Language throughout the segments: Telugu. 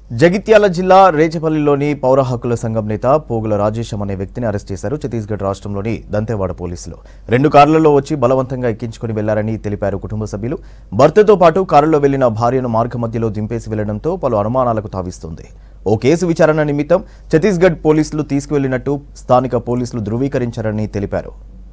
జగిత్యాల జిల్లా రేచపల్లిలోని పౌర హక్కుల సంఘం నేత పోగుల రాజేశం అనే వ్యక్తిని అరెస్ట్ చేశారు ఛత్తీస్గఢ్ రాష్ట్రంలోని దంతేవాడ పోలీసులు రెండు కార్లలో వచ్చి బలవంతంగా ఎక్కించుకుని వెళ్లారని తెలిపారు కుటుంబ సభ్యులు భర్తతో పాటు కారులో వెళ్లిన భార్యను మార్గమధ్యలో దింపేసి వెళ్లడంతో పలు అనుమానాలకు తావిస్తోంది ఓ కేసు విచారణ నిమిత్తం ఛత్తీస్గఢ్ పోలీసులు తీసుకువెళ్లినట్టు స్థానిక పోలీసులు ధృవీకరించారని తెలిపారు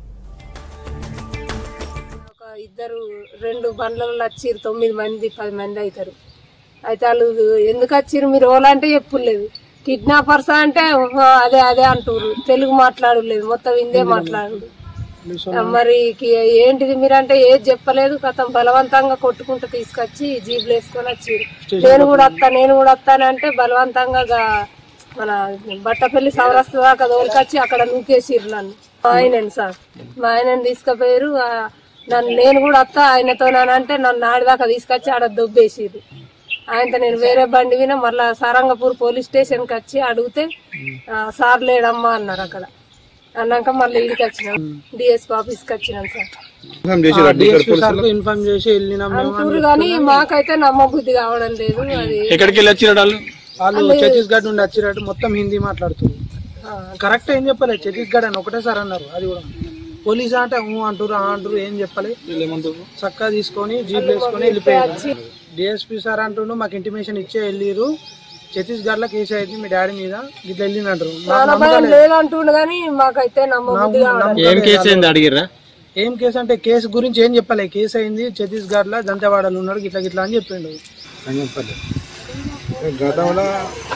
ఒక ఇద్దరు రెండు బండ్లలో వచ్చిర్రు తొమ్మిది మంది పది మంది అవుతారు అయితే వాళ్ళు ఎందుకు వచ్చిర్రు మీరు ఓలంటే చెప్పులేదు కిడ్నాపర్స్ అంటే ఓహో, అదే అదే అంటారు తెలుగు మాట్లాడలేదు మొత్తం హిందే మాట్లాడు మరి కి- ఏంటిది మీరంటే ఏది చెప్పలేదు కథం బలవంతంగా కొట్టుకుంటూ తీసుకొచ్చి జీబులు వేసుకొని వచ్చిర్రు నేను కూడా వస్తా నేను కూడా వస్తానంటే బలవంతంగా గా- మన బట్టపల్లి సౌరాష్ట్ర దాకా తోలుకొచ్చి అక్కడ నూకేసిర్రు నన్ను మా ఆయనని సార్ మా ఆయనని తీసుకుపోయారు ఆ, నన్ను నేను కూడా వస్తా ఆయనతోనంటే నన్ను ఆడిదాకా తీసుకొచ్చి ఆడ దొబ్బేసిర్రు ఆయనతో నేను వేరే బండి విన మళ్ళా సారంగపూర్ పోలీస్ స్టేషన్కి వచ్చి అడిగితే ఆ, సార్ లేడమ్మా అన్నారు అక్కడ అన్నాక మళ్ళీ ఇడికి వచ్చినాం డిఎస్పీ ఆఫీస్కి వచ్చినాం సార్ డిఎస్పీ సార్ ఇన్ఫార్మ్ చేసి వెళ్ళినాం మేము అంటారు కానీ మాకైతే నమ్మబుద్ధి కావడం లేదు అది ఎక్కడికి వెళ్ళి వచ్చినాడు వాళ్ళు వాళ్ళు ఛత్తీస్గఢ్ నుండి వచ్చినట్టు మొత్తం హిందీ మాట్లాడుతున్నారు కరెక్ట్ ఏం చెప్పలేదు ఛత్తీస్గఢ్ అని ఒకటే సార్ అన్నారు అది కూడా పోలీస్ అంటే ఊ అంటారు ఆ అంటారు ఏం చెప్పలే చక్కా తీసుకొని జీప్ వేసుకొని వెళ్ళిపోయారు డిఎస్పీ సార్ అంటుండు మాకు ఇంటిమేషన్ ఇచ్చే వెళ్ళిరు ఛత్తీస్గఢ్ లో కేసు అయింది మీ డాడీ మీద ఇట్లా వెళ్ళింది అంటారు మాకు భయం లేదంటుండు కానీ మాకైతే నమ్మబుద్ధి కావడం ఏం కేసు అయింది అడిగిర్రా ఏం కేసు అంటే కేసు గురించి ఏం చెప్పలే కేసు అయింది ఛత్తీస్గఢ్ లో దంతవాడలు ఉన్నాడు ఇట్లా ఇట్లా అని చెప్పిండు సంగంపల్లి గతంలో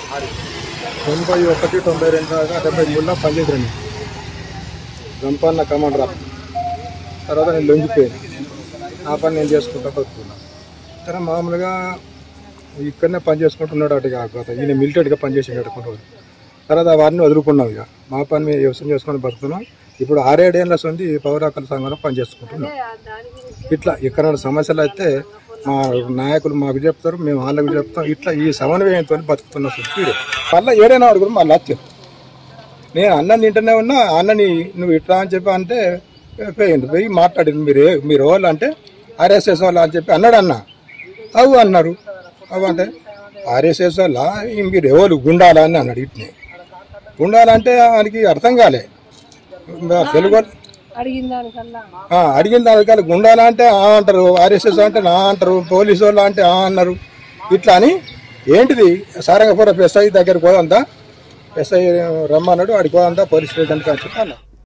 తొంభై ఒకటి తొంభై రెండు దాకా డెబ్బై మూడులో పనిచేసాను గంపన్న కమాండర్ తర్వాత నేను లొంగిపోయాను ఆ పని నేను చేసుకుంటా బతుకున్నా తర్వాత మామూలుగా ఇక్కడనే పని చేసుకుంటున్నాడు అటు గత ఈయన మిలిటరీగా పనిచేసి కట్టుకుంటాడు తర్వాత వారిని వదులుకున్నాం ఇక మా పని మేము వ్యవసాయం చేసుకొని బతుకున్నాం ఇప్పుడు ఆరేడేళ్ళ సంది పౌర హక్కుల సంఘంలో పని చేసుకుంటున్నాం ఇట్లా ఇక్కడ సమస్యలు అయితే మా నాయకులు మాకు చెప్తారు మేము వాళ్ళకి చెప్తాం ఇట్లా ఈ సమన్వయంతో బతుకుతున్న సుఖీడు మళ్ళీ ఏడైనా అడుగురు మళ్ళీ వచ్చారు నేను అన్నం తింటూనే ఉన్నా అన్నని నువ్వు ఇట్లా అని చెప్పి అంటే పోయింది పోయి మాట్లాడింది మీరు ఏ- మీరు వాళ్ళు అంటే ఆర్ఎస్ఎస్ వాళ్ళు అని చెప్పి అన్నాడు అన్న అవు అన్నారు అవు అంటే ఆర్ఎస్ఎస్ వాళ్ళ ఈ మీరు ఎవరు గుండాలా అని అన్నాడు ఇట్ని గుండాలంటే ఆయనకి అర్థం కాలే మా తెలుగు వాళ్ళు అడిగిన దానికల్లా ఆ, అడిగిన దానికాల గుండాలా అంటే ఆ అంటారు ఆర్ఎస్ఎస్ అంటే నా అంటారు పోలీసు వాళ్ళు అంటే ఆ అన్నారు ఇట్లా అని ఏంటిది సారంగపురం ఎస్ఐ దగ్గరికి పోదంతా ఎస్ఐ రమ్మన్నాడు వాడికి పోదంతా పోలీస్ స్టేషన్కి అని చెప్పి అన్నారు